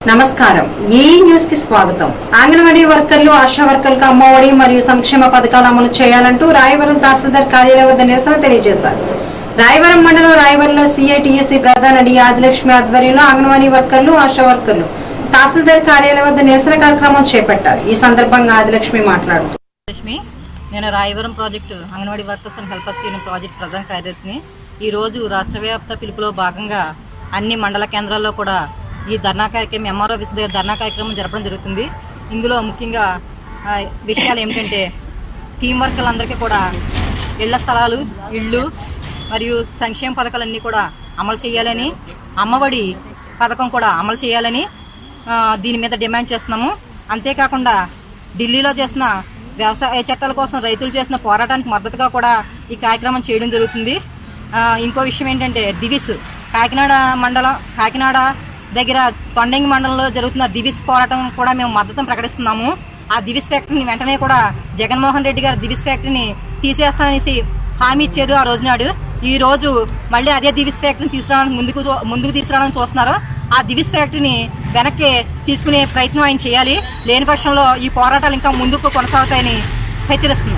నమస్కారం ఈ న్యూస్ కి స్వాగతం అంగన్వాడీ వర్కర్లు ఆశా వర్కర్లకు అమ్మఒడి మరియు సంక్షేమ పథకాలు అమలు చేయాలంటూ రాయవరం తహసీల్దార్ కార్యాలయం వద్ద నిరసన తెలియజేశారు రాయవరం మండలం రాయవరంలో సిఐటియుసి ప్రధాన డి ఆదిలక్ష్మి ఆధ్వర్యంలో అంగన్వాడీ వర్కర్లు ఆశా వర్కర్లు తహసీల్దార్ కార్యాలయం వద్ద నిరసన కార్యక్రమం చేపట్టారు ఈ సందర్భంగా ఆదిలక్ష్మి మాట్లాడుతూ లక్ష్మి నేను Rayavaram project anganwadi workers and helpers union project ప్రధాన కార్యదర్శిని ఈ రోజు రాష్ట్ర వ్యాప్త పిలుపులో భాగంగా అన్ని మండల కేంద్రాల్లో కూడా ఈ ధర్నా కార్యక్రమం ఎంఆర్ఓ ఆఫీస్ దగ్గర ధర్నా కార్యక్రమం జరపడం జరుగుతుంది ఇందులో ముఖ్యంగా ఆ, విషయాలు ఏమిటంటే టీం వర్కర్లందరికీ కూడా ఇళ్ల స్థలాలు ఇళ్ళు మరియు సంక్షేమ పథకాలన్నీ కూడా అమలు చేయాలని అమ్మఒడి పథకం కూడా అమలు చేయాలని ఆ, దీని మీద డిమాండ్ చేస్తున్నాము అంతేకాకుండా ఢిల్లీలో చేసిన వ్యవసాయ చట్టాల కోసం రైతులు చేసిన పోరాటానికి మద్దతుగా కూడా ఈ కార్యక్రమం చేయడం జరుగుతుంది ఆ, ఇంకో విషయం ఏంటంటే దివిస్ కాకినాడ మండలం కాకినాడ దగ్గర తొండంగి మండలంలో జరుగుతున్న దివిస్ పోరాటం కూడా మేము మద్దతును ప్రకటిస్తున్నాము ఆ దివిస్ ఫ్యాక్టరీని వెంటనే కూడా జగన్మోహన్ రెడ్డి గారు దివిస్ ఫ్యాక్టరీని తీసేస్తాననేసి హామీ ఇచ్చారు ఆ రోజు నాడు ఈ రోజు మళ్ళీ అదే దివిస్ ఫ్యాక్టరీని తీసుకురావడానికి ముందుకు చూ- ముందుకు తీసుకురావడానికి చూస్తున్నారు ఆ దివిస్ ఫ్యాక్టరీని వెనక్కి తీసుకునే ప్రయత్నం ఆయన చేయాలి లేని పక్షంలో ఈ పోరాటాలు ఇంకా ముందుకు కొనసాగుతాయని హెచ్చరిస్తున్నాం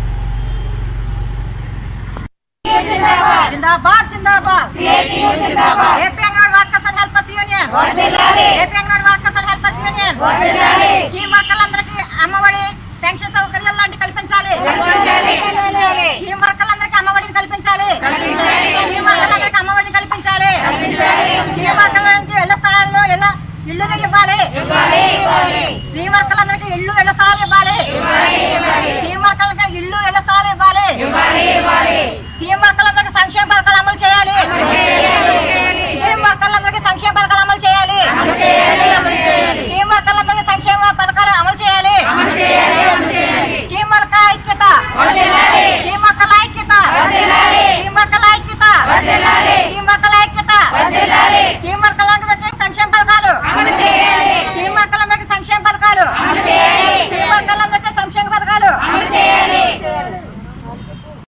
జిందాబాద్ జిందాబాద్ జిందాబాద్ AP anganwadi workers and helpers union AP anganwadi workers and helpers union ఈ వర్కర్లందరికీ అమ్మఒడి పెన్షన్ సౌకర్యాలు లాంటి కల్పించాలి ఈ వర్కర్లందరికీ అమ్మఒడిని కల్పించాలి ఈ వర్కర్లందరికీ అమ్మఒడిని కల్పించాలి ఈ వర్కర్లకి ఇళ్ల స్థలాల్లో ఇళ్ల ఇల్లుగా ఇవ్వాలి ఈ వర్కర్లందరికీ ఇల్లు ఇళ్ల స్థలాలు ఇవ్వాలి ఈ వర్కర్లకి ఇల్లు ఇళ్ల స్థలాలు ఇవ్వాలి